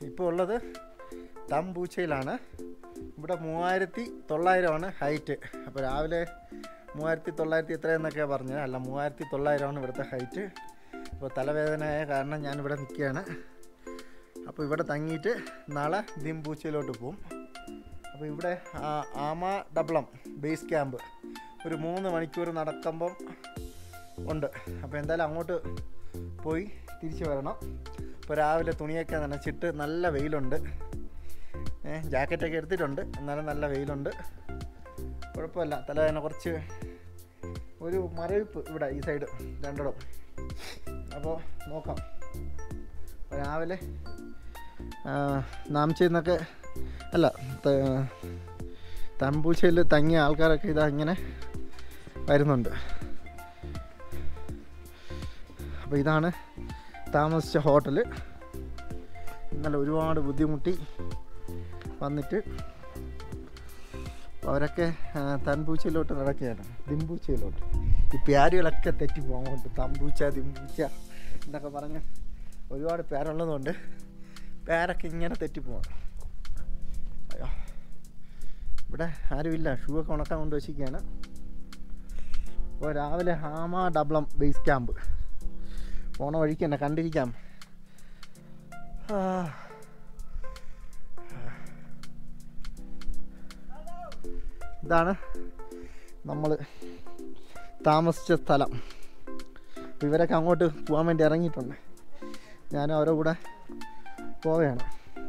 ഇപ്പോൾ ഉള്ളത് തമ്പൂച്ചയിലാണ് ഇവിടെ മൂവായിരത്തി തൊള്ളായിരമാണ് ഹൈറ്റ് അപ്പോൾ രാവിലെ മൂവായിരത്തി തൊള്ളായിരത്തി എത്രയെന്നൊക്കെയാണ് പറഞ്ഞത് അല്ല മൂവായിരത്തി തൊള്ളായിരമാണ് ഇവിടുത്തെ ഹൈറ്റ് അപ്പോൾ തലവേദനയായ കാരണം ഞാൻ ഇവിടെ നിൽക്കുകയാണ് അപ്പോൾ ഇവിടെ തങ്ങിയിട്ട് നാളെ ദിംപൂച്ചയിലോട്ട് പോകും അപ്പോൾ ഇവിടെ ആ- ആമ ഡബ്ലം ബേസ് ക്യാമ്പ് ഒരു മൂന്ന് മണിക്കൂർ നടക്കുമ്പം ഉണ്ട് അപ്പോൾ എന്തായാലും അങ്ങോട്ട് പോയി തിരിച്ചു വരണം ഇപ്പോൾ രാവിലെ തുണിയൊക്കെ നനച്ചിട്ട് നല്ല വെയിലുണ്ട് ഏ ജാക്കറ്റൊക്കെ എടുത്തിട്ടുണ്ട് എന്നാലും നല്ല വെയിലുണ്ട് കുഴപ്പമില്ല തലവേദന കുറച്ച് ഒരു മരവിപ്പ് ഇവിടെ ഈ സൈഡ് രണ്ടിടം അപ്പോൾ നോക്കാം അപ്പോൾ രാവിലെ നാംചയിൽ നിന്നൊക്കെ അല്ല ത- തമ്പൂച്ചയിൽ തങ്ങിയ ആൾക്കാരൊക്കെ ഇതാ ഇങ്ങനെ വരുന്നുണ്ട് അപ്പോൾ ഇതാണ് താമസിച്ച ഹോട്ടൽ ഇന്നലെ ഒരുപാട് ബുദ്ധിമുട്ടി വന്നിട്ട് അപ്പോൾ അവരൊക്കെ ആ, തൻപൂച്ചയിലോട്ട് നടക്കുകയാണ് ദിമ്പൂച്ചയിലോട്ട് ഈ പ്യാരികളൊക്കെ തെറ്റി പോകുന്നുണ്ട് തമ്പൂച്ച ദിമ്പൂച്ച എന്നൊക്കെ പറഞ്ഞ് ഒരുപാട് പേരുള്ളതുകൊണ്ട് പേരൊക്കെ ഇങ്ങനെ തെറ്റിപ്പോവാണ് അയ്യോ ഇവിടെ ആരുമില്ല ഷൂ ഒക്കെ ഉണക്കാൻ കൊണ്ട് വെച്ചിരിക്കുകയാണ് അപ്പോൾ രാവിലെ ഹാമ ഡബ്ലം ബേസ് ക്യാമ്പ് പോണ വഴിക്ക് തന്നെ കണ്ടിരിക്കാം ആ. ഇതാണ് നമ്മൾ താമസിച്ച സ്ഥലം അപ്പോൾ ഇവരൊക്കെ അങ്ങോട്ട് പോകാൻ വേണ്ടി ഇറങ്ങിയിട്ടുണ്ട് ഞാൻ അവരുടെ കൂടെ പോവുകയാണ്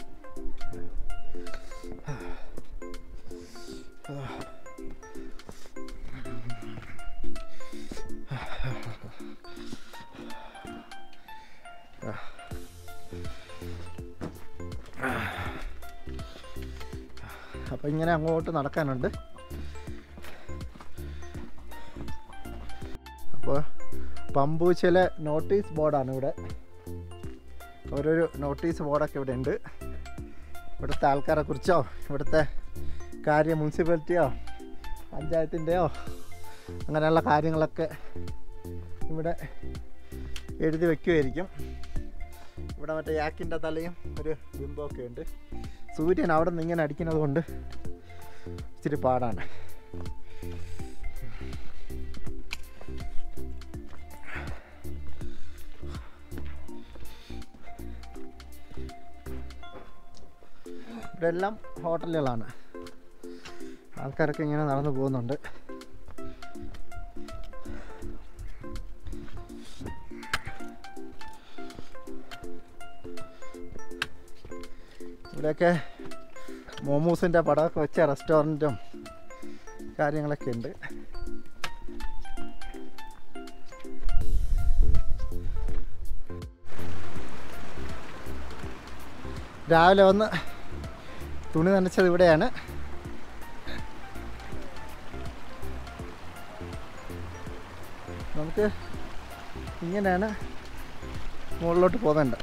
അപ്പോൾ ഇങ്ങനെ അങ്ങോട്ട് നടക്കാനുണ്ട് അപ്പോൾ പമ്പൂച്ചിലെ നോട്ടീസ് ബോർഡാണ് ഇവിടെ ഓരോരോ നോട്ടീസ് ബോർഡൊക്കെ ഇവിടെ ഉണ്ട് ഇവിടുത്തെ ആൾക്കാരെ കുറിച്ചോ ഇവിടുത്തെ കാര്യം മുനിസിപ്പാലിറ്റിയോ പഞ്ചായത്തിൻ്റെയോ അങ്ങനെയുള്ള കാര്യങ്ങളൊക്കെ ഇവിടെ എഴുതി വയ്ക്കുമായിരിക്കും ഇവിടെ മറ്റേ യാക്കിൻ്റെ തലയും ഒരു ബിംബമൊക്കെ ഉണ്ട് സൂര്യൻ അവിടെ നിന്ന് ഇങ്ങനെ അടിക്കുന്നത് കൊണ്ട് ഇച്ചിരി പാടാണ് ഇവിടെ എല്ലാം ഹോട്ടലുകളാണ് ആൾക്കാരൊക്കെ ഇങ്ങനെ നടന്നു പോകുന്നുണ്ട് ഇവിടെയൊക്കെ മോമോസിൻ്റെ പടമൊക്കെ വെച്ച റെസ്റ്റോറൻറ്റും കാര്യങ്ങളൊക്കെ ഉണ്ട് രാവിലെ വന്ന് തുണി നനച്ചത് ഇവിടെയാണ് നമുക്ക് ഇങ്ങനെയാണ് മുകളിലോട്ട് പോകുന്നുണ്ട്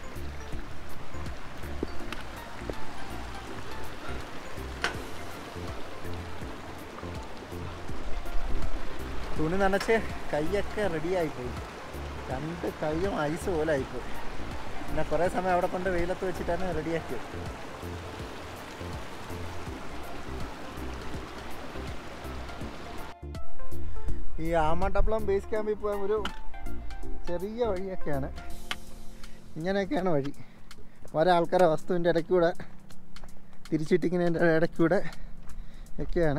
തുണി നനച്ച് കൈയൊക്കെ റെഡിയായിപ്പോയി രണ്ട് കൈയും ഐസ് പോലെ ആയിപ്പോയി പിന്നെ കുറേ സമയം അവിടെ കൊണ്ട് വെയിലത്ത് വെച്ചിട്ടാണ് റെഡിയാക്കിയത് ഈ ആമണ്ടപ്പളം ബേസ് ക്യാമ്പിൽ പോകാൻ ഒരു ചെറിയ വഴിയൊക്കെയാണ് ഇങ്ങനെയൊക്കെയാണ് വഴി ഓരോ ആൾക്കാരെ വസ്തുവിൻ്റെ ഇടയ്ക്കൂടെ തിരിച്ചിട്ടിക്കുന്നതിൻ്റെ ഇടയ്ക്കൂടെ ഒക്കെയാണ്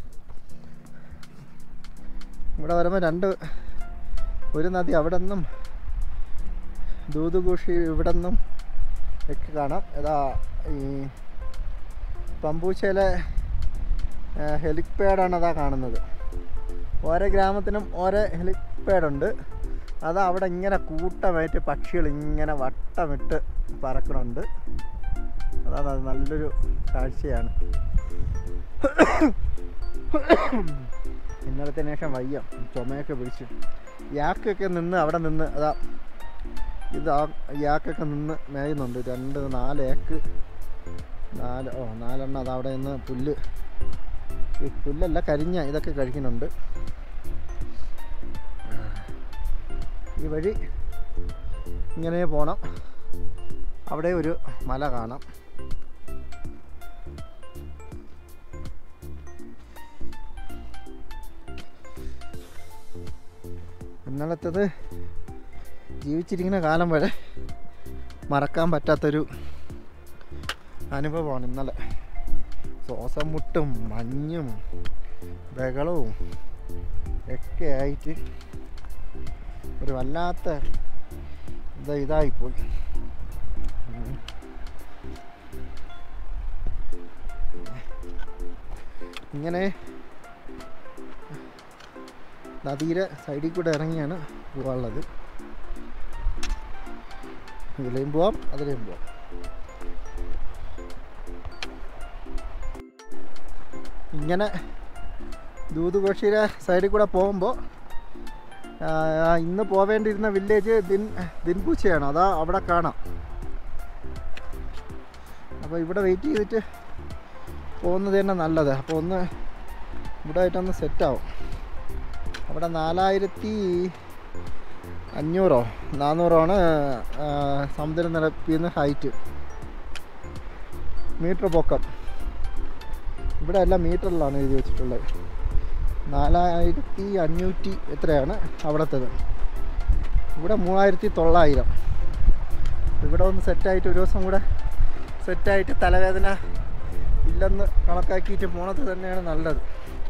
ഇവിടെ വരുമ്പോൾ രണ്ട് ഒരു നദി അവിടെ നിന്നും ദൂതുകൂഷി ഇവിടെ നിന്നും ഒക്കെ കാണാം ഏതാ ഈ പമ്പൂച്ചയിലെ ഹെലിപ്പാഡാണ് അതാ കാണുന്നത് ഓരോ ഗ്രാമത്തിനും ഓരോ ഹെലിപ്പാഡുണ്ട് അതാ അവിടെ ഇങ്ങനെ കൂട്ടമായിട്ട് പക്ഷികൾ ഇങ്ങനെ വട്ടമിട്ട് പറക്കണുണ്ട് അതാണ് അത് നല്ലൊരു കാഴ്ചയാണ് ഇന്നലത്തിന് ശേഷം വയ്യ ചുമയൊക്കെ പിടിച്ചു യാക്കൊക്കെ നിന്ന് അവിടെ നിന്ന് അതാ ഇത് ആ യാക്കൊക്കെ നിന്ന് മേയുന്നുണ്ട് രണ്ട് നാല് ഏക്ക് നാല് ഓ നാലെണ്ണം അത് അവിടെ നിന്ന് പുല്ല് ഈ പുല്ലല്ല കരിഞ്ഞ ഇതൊക്കെ കഴിക്കുന്നുണ്ട് ഈ വഴി ഇങ്ങനെ പോണം അവിടെ ഒരു മല കാണാം ഇന്നലത്തത് ജീവിച്ചിരിക്കുന്ന കാലം വരെ മറക്കാൻ പറ്റാത്തൊരു അനുഭവമാണ് ഇന്നലെ ശ്വാസം മുട്ടും മഞ്ഞും ബഹളവും ഒക്കെ ആയിട്ട് ഒരു വല്ലാത്ത ഇത് ഇതായിപ്പോയി ഉം. ഇങ്ങനെ നദിയുടെ സൈഡിൽ കൂടെ ഇറങ്ങിയാണ് പോകാനുള്ളത് ഇതിലെയും പോവാം അതിലെയും പോവാം ഇങ്ങനെ ദൂതുപക്ഷിയുടെ സൈഡിൽ കൂടെ പോകുമ്പോൾ ഇന്ന് പോവേണ്ടിയിരുന്ന വില്ലേജ് ദിൻ ദിൻപൂച്ചയാണ് അതാ അവിടെ കാണാം അപ്പോൾ ഇവിടെ വെയിറ്റ് ചെയ്തിട്ട് പോകുന്നത് തന്നെ നല്ലത് അപ്പോൾ ഒന്ന് ഇവിടെ ആയിട്ടൊന്ന് സെറ്റാവും അവിടെ നാലായിരത്തി അഞ്ഞൂറോ നാനൂറോ ആണ് ആ, സമുദ്രനിരപ്പിൽ നിന്ന് ഹൈറ്റ് മീറ്റർ പൊക്കം ഇവിടെ എല്ലാം മീറ്ററിലാണ് എഴുതി വെച്ചിട്ടുള്ളത് നാലായിരത്തി അഞ്ഞൂറ്റി എത്രയാണ് അവിടത്തേത് ഇവിടെ മൂവായിരത്തി തൊള്ളായിരം ഇവിടെ ഒന്ന് സെറ്റായിട്ട് ഒരു ദിവസം കൂടെ സെറ്റായിട്ട് തലവേദന ഇല്ലെന്ന് കണക്കാക്കിയിട്ട് പോണത് തന്നെയാണ് നല്ലത്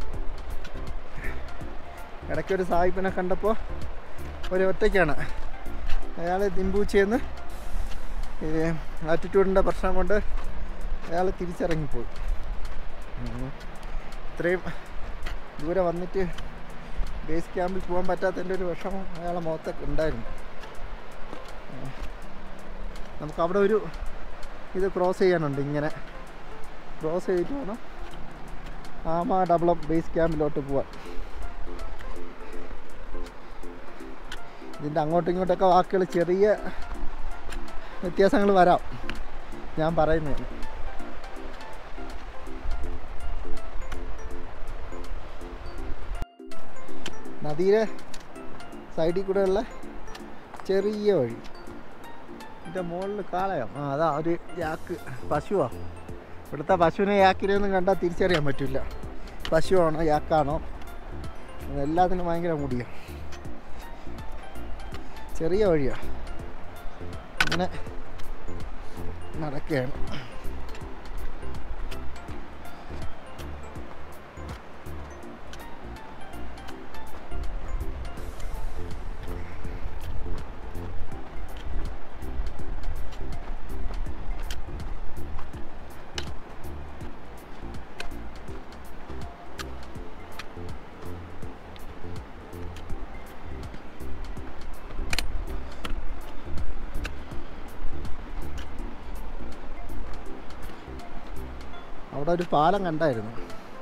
ഇടയ്ക്കൊരു സാഹിബിനെ കണ്ടപ്പോൾ ഒരു ഒറ്റയ്ക്കാണ് അയാൾ ദിമ്പൂച്ചയെന്ന് ആറ്റിറ്റ്യൂഡിൻ്റെ പ്രശ്നം കൊണ്ട് അയാൾ തിരിച്ചിറങ്ങിപ്പോയി ഉം. ഇത്രയും ദൂരെ വന്നിട്ട് ബേസ് ക്യാമ്പിൽ പോകാൻ പറ്റാത്തതിൻ്റെ ഒരു വിഷമം അയാളെ മുഖത്തൊക്കെ ഉണ്ടായിരുന്നു ഉം. നമുക്ക് അവിടെ ഒരു ഇത് ക്രോസ് ചെയ്യാനുണ്ട് ഇങ്ങനെ ക്രോസ് ചെയ്തിട്ട് വേണം ആമ ഡബിളം ബേസ് ക്യാമ്പിലോട്ട് പോവാൻ ഇതിൻ്റെ അങ്ങോട്ടും ഇങ്ങോട്ടൊക്കെ വാക്കുകൾ ചെറിയ വ്യത്യാസങ്ങൾ വരാം ഞാൻ പറയുന്നതിന് നദിയുടെ സൈഡിൽ കൂടെയുള്ള ചെറിയ വഴി ഇതിൻ്റെ മുകളിൽ കാളയാം ആ അതാ ഒരു യാക്ക് പശുവാ ഇവിടുത്തെ പശുവിനെ യാക്കിനെയൊന്നും കണ്ടാൽ തിരിച്ചറിയാൻ പറ്റില്ല പശുവാണോ യാക്കാണോ എല്ലാത്തിനും ഭയങ്കര മുടിയാണ് ചെറിയ വഴിയാ ഇങ്ങനെ നടക്കുകയാണ് അവിടെ ഒരു പാലം കണ്ടായിരുന്നു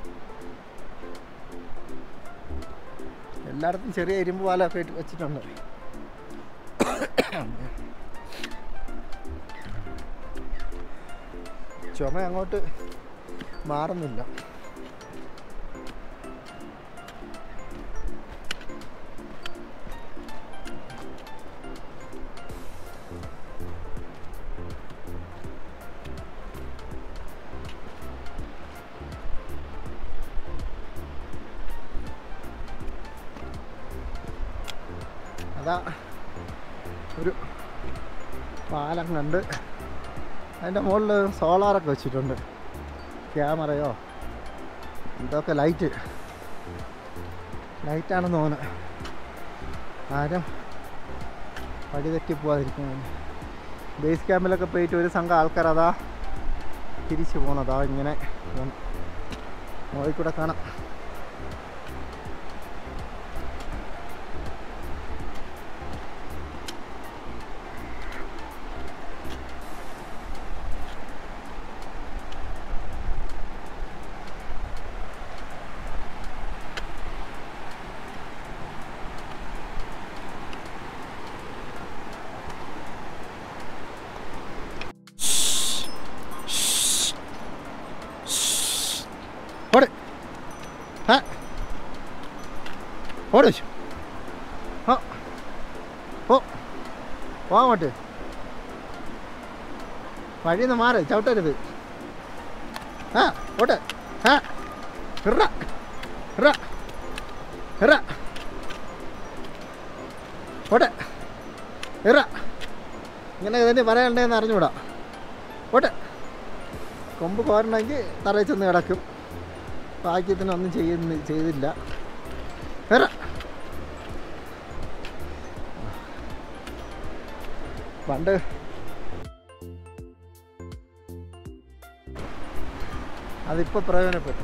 എല്ലായിടത്തും ചെറിയ ഇരുമ്പ് പാലമൊക്കെ ഇട്ട് വെച്ചിട്ടുണ്ട് ചുമ അങ്ങോട്ട് മാറുന്നില്ല അതാ ഒരു പാലം കണ്ട് അതിൻ്റെ മുകളിൽ സോളാറൊക്കെ വെച്ചിട്ടുണ്ട് ക്യാമറയോ ഇതൊക്കെ ലൈറ്റ് ലൈറ്റാണെന്ന് തോന്നുന്നത് ആരും വഴി തെറ്റി പോവാതിരിക്കാൻ ബേസ് ക്യാമ്പിലൊക്കെ പോയിട്ട് ഒരു സംഘം ആൾക്കാർ അതാ തിരിച്ചു പോണതാ ഇങ്ങനെ പോണം മുകളിൽ കൂടെ കാണാം ഓട് ആ ഓട് വെച്ചു ആ ഓ വാ അങ്ങോട്ട് വഴിയിൽ നിന്ന് മാറ് ചവിട്ടരുത് ആ ഓട്ട് ആ ഇറ ഇറ ഇറ ഓട്ട് ഇറ ഇങ്ങനെ തന്നെ പറയണ്ടേന്ന് അറിഞ്ഞൂടാ ഓട്ട് കൊമ്പ് കോരണമെങ്കിൽ തറയിൽ ചെന്ന് കിടക്കും ഭാഗ്യത്തിനൊന്നും ചെയ്യുന്ന ചെയ്തില്ല ഇറ പണ്ട് അതിപ്പോൾ പ്രയോജനപ്പെട്ടു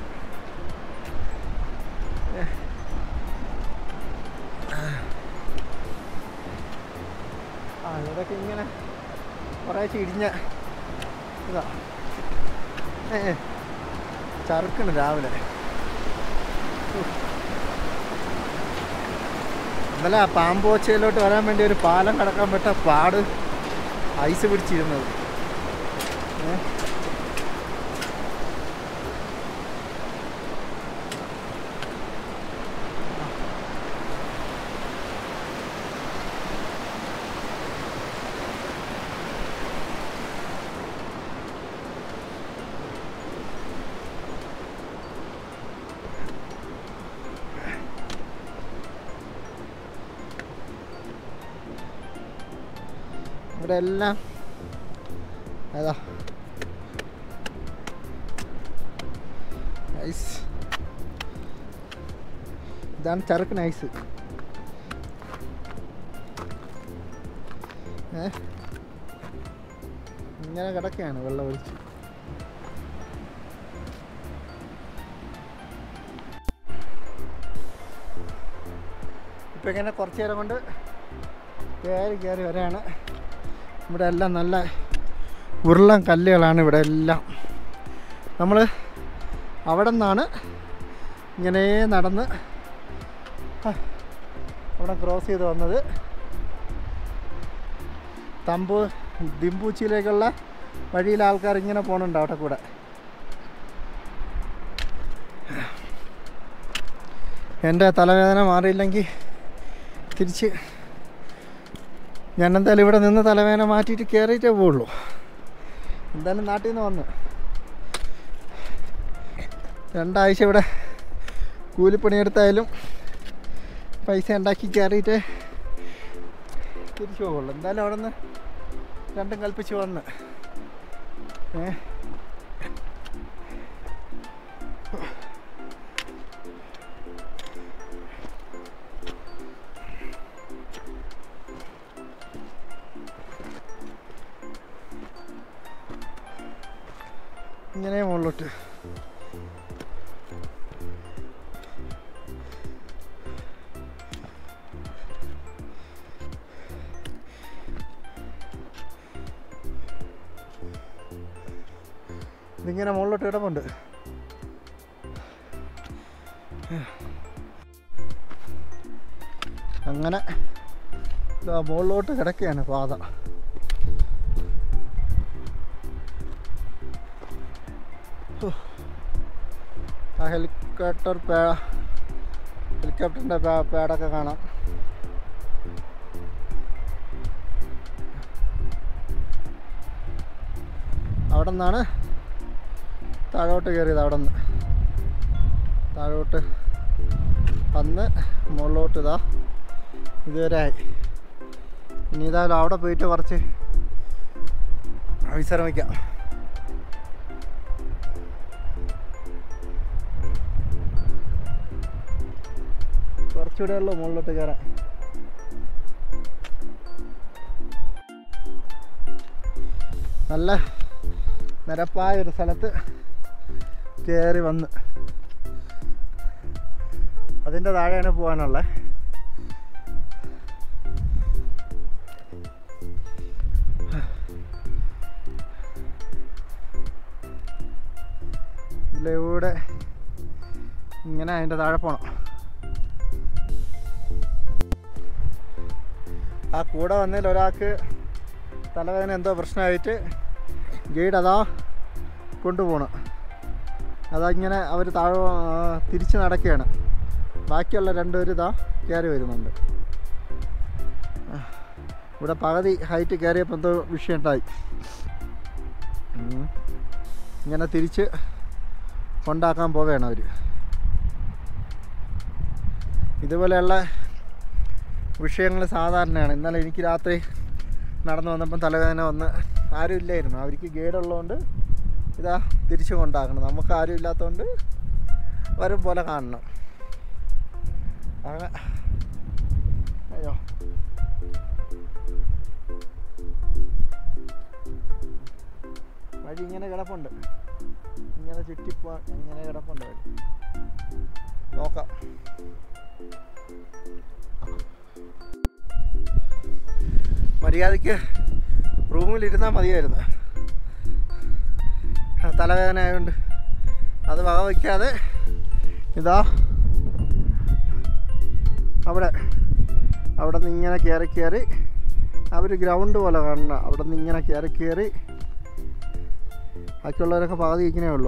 ആ ഇതൊക്കെ ഇങ്ങനെ കുറേശ്ശെ ഇടിഞ്ഞ ഇതാ ഏ ചറുക്കണ് രാവിലെ ഉഫ്. ഇന്നലെ ആ പാമ്പോച്ചയിലോട്ട് വരാൻ വേണ്ടി ഒരു പാലം കടക്കാൻ പറ്റ പാട് ഐസ് പിടിച്ചിരുന്നത് ഏ ഇവിടെ എല്ലാം ഏതാ ഐസ് ഇതാണ് ചറുക്കൻ ഐസ് ഏ ഇങ്ങനെ കിടക്കുകയാണ് വെള്ളം ഒഴിച്ച് ഇപ്പം ഇങ്ങനെ കുറച്ച് നേരം കൊണ്ട് കയറി കയറി വരെയാണ് ഇവിടെ എല്ലാം നല്ല ഉരുളൻ കല്ലുകളാണ് ഇവിടെ എല്ലാം നമ്മൾ അവിടെ നിന്നാണ് ഇങ്ങനെ നടന്ന് ആ, അവിടെ ക്രോസ് ചെയ്ത് വന്നത് തമ്പു ദിമ്പൂച്ചിയിലേക്കുള്ള വഴിയിൽ ആൾക്കാർ ഇങ്ങനെ പോകുന്നുണ്ട് അവിടെ കൂടെ എൻ്റെ തലവേദന മാറിയില്ലെങ്കിൽ തിരിച്ച് ഞാൻ എന്തായാലും ഇവിടെ നിന്ന് തലവേദന മാറ്റിയിട്ട് കയറിയിട്ടേ പോവുള്ളൂ എന്തായാലും നാട്ടിൽ നിന്ന് വന്ന് രണ്ടാഴ്ച ഇവിടെ കൂലിപ്പണിയെടുത്തായാലും പൈസ ഉണ്ടാക്കി കയറിയിട്ട് തിരിച്ചു പോകുള്ളൂ എന്തായാലും അവിടെ നിന്ന് രണ്ടും കൽപ്പിച്ച് വന്ന് ഏ ഇങ്ങനെ മുകളിലോട്ട് ഇതിങ്ങനെ മുകളിലോട്ട് ഇടമുണ്ട് അങ്ങനെ ഇതാ മുകളിലോട്ട് കിടക്കുകയാണ് പാത ഹോ. ആ ഹെലികോപ്റ്റർ പേ ഹെലികോപ്റ്ററിൻ്റെ പേടൊക്കെ കാണാം അവിടെ നിന്നാണ് താഴോട്ട് കയറിയത് അവിടെ നിന്ന് താഴോട്ട് വന്ന് മുകളിലോട്ട് ഇതാ ഇതുവരെ ആയി ഇനി ഇതായാലും അവിടെ പോയിട്ട് കുറച്ച് വിശ്രമിക്കാം കുറച്ചുകൂടെ ഉള്ളൂ മുകളിലോട്ട് കയറാൻ നല്ല നിരപ്പായ ഒരു സ്ഥലത്ത് കയറി വന്ന് അതിൻ്റെ താഴെയാണ് പോകാനുള്ളത് ഇതിലൂടെ ഇങ്ങനെ അതിൻ്റെ താഴെ പോകണം ആ കൂടെ വന്നതിൽ ഒരാൾക്ക് തലവേദന എന്തോ പ്രശ്നമായിട്ട് ഗൈഡ് അതാ കൊണ്ടുപോകണം അതങ്ങനെ അവർ താഴെ ആ, തിരിച്ച് നടക്കുകയാണ് ബാക്കിയുള്ള രണ്ടുപേരും ഇതാ കയറി വരുന്നുണ്ട് ആ, ഇവിടെ പകുതി ഹൈറ്റ് കയറിയപ്പോൾ എന്തോ വിഷയം ഉണ്ടായി ഉം. ഇങ്ങനെ തിരിച്ച് കൊണ്ടാക്കാൻ പോവുകയാണ് അവർ ഇതുപോലെയുള്ള വിഷയങ്ങൾ സാധാരണയാണ് ഇന്നലെ എനിക്ക് രാത്രി നടന്നു വന്നപ്പം തലവേദന വന്ന് ആരും ഇല്ലായിരുന്നു അവർക്ക് ഗൈഡ് ഉള്ളതുകൊണ്ട് ഇതാ തിരിച്ചു കൊണ്ടാക്കണം നമുക്ക് ആരും ഇല്ലാത്തതുകൊണ്ട് വരും പോലെ കാണണം അങ്ങനെ അയ്യോ വഴി ഇങ്ങനെ കിടപ്പുണ്ട് ഇങ്ങനെ ചുറ്റിപ്പോ ഇങ്ങനെ കിടപ്പുണ്ട് വഴി നോക്കാം മര്യാദയ്ക്ക് റൂമിലിരുന്നാൽ മതിയായിരുന്നു ആ, തലവേദന ആയതുകൊണ്ട് അത് വക വയ്ക്കാതെ ഇതാ അവിടെ അവിടെ നിന്ന് ഇങ്ങനെ കയറി കയറി അവർ ഗ്രൗണ്ട് പോലെ കാണണം അവിടെ നിന്ന് ഇങ്ങനെ കയറി കയറി ബാക്കിയുള്ളവരൊക്കെ പാതി ഇരിക്കണേ ഉള്ളൂ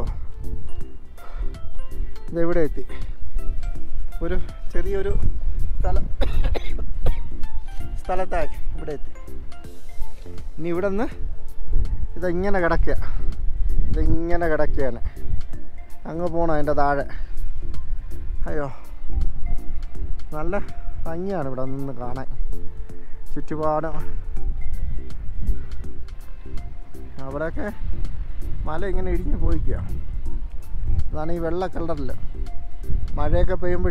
ഇതെവിടെ എത്തി ഒരു ചെറിയൊരു സ്ഥലം സ്ഥലത്തായി ഇവിടെ എത്തി ഇനി ഇവിടെ നിന്ന് ഇതിങ്ങനെ കിടക്കുക ഇതിങ്ങനെ കിടക്കുകയാണ് അങ്ങ് പോകണം അതിൻ്റെ താഴെ അയ്യോ നല്ല ഭംഗിയാണ് ഇവിടെ നിന്ന് കാണാൻ ചുറ്റുപാടും അവിടെയൊക്കെ മല ഇങ്ങനെ ഇടിഞ്ഞ് പോയിക്കുക അതാണ് ഈ വെള്ള കളറിൽ മഴയൊക്കെ പെയ്യുമ്പോൾ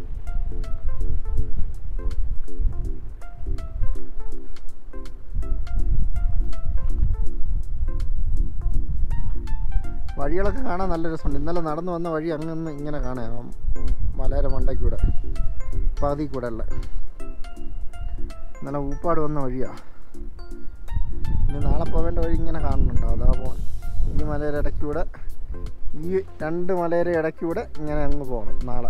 വഴികളൊക്കെ കാണാൻ നല്ല രസമുണ്ട് ഇന്നലെ നടന്നു വന്ന വഴി അങ്ങ് ഇങ്ങനെ കാണാം മലയുടെ മണ്ടയ്ക്കൂടെ പകുതി കൂടെ ഉള്ള ഇന്നലെ ഊപ്പാട് വന്ന വഴിയാ ഇനി നാളെ പോവേണ്ട വഴി ഇങ്ങനെ കാണുന്നുണ്ടോ അതാ പോ ഈ മലയുടെ ഇടയ്ക്കൂടെ ഈ രണ്ട് മലയുടെ ഇടയ്ക്കൂടെ ഇങ്ങനെ അങ്ങ് പോകണം നാളെ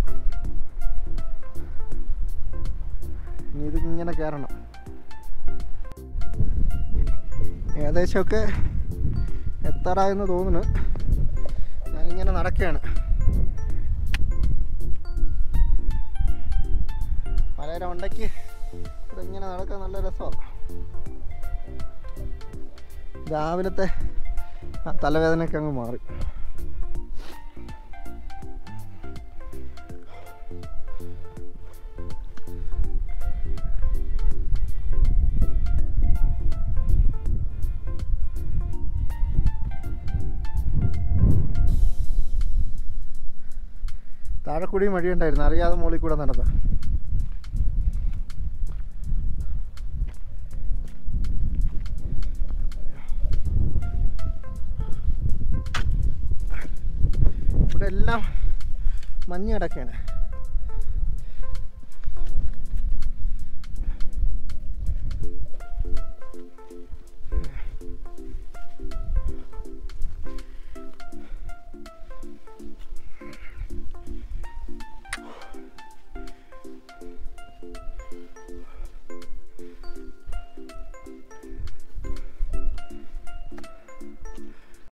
ഇനി ഇത് ഇങ്ങനെ കയറണം ഏകദേശമൊക്കെ എത്താറായെന്ന് തോന്നുന്നു ഞാനിങ്ങനെ നടക്കുകയാണ് മലയുടെ ഉണ്ടയ്ക്ക് ഇങ്ങനെ നടക്കാൻ നല്ല രസമാണ് രാവിലത്തെ ആ തലവേദനയൊക്കെ അങ്ങ് മാറി താഴെ കൂടി മഴയുണ്ടായിരുന്നു അറിയാതെ മുകളിൽ കൂടെ നടന്നു ഇവിടെ എല്ലാം മഞ്ഞ് കിടക്കുകയാണ്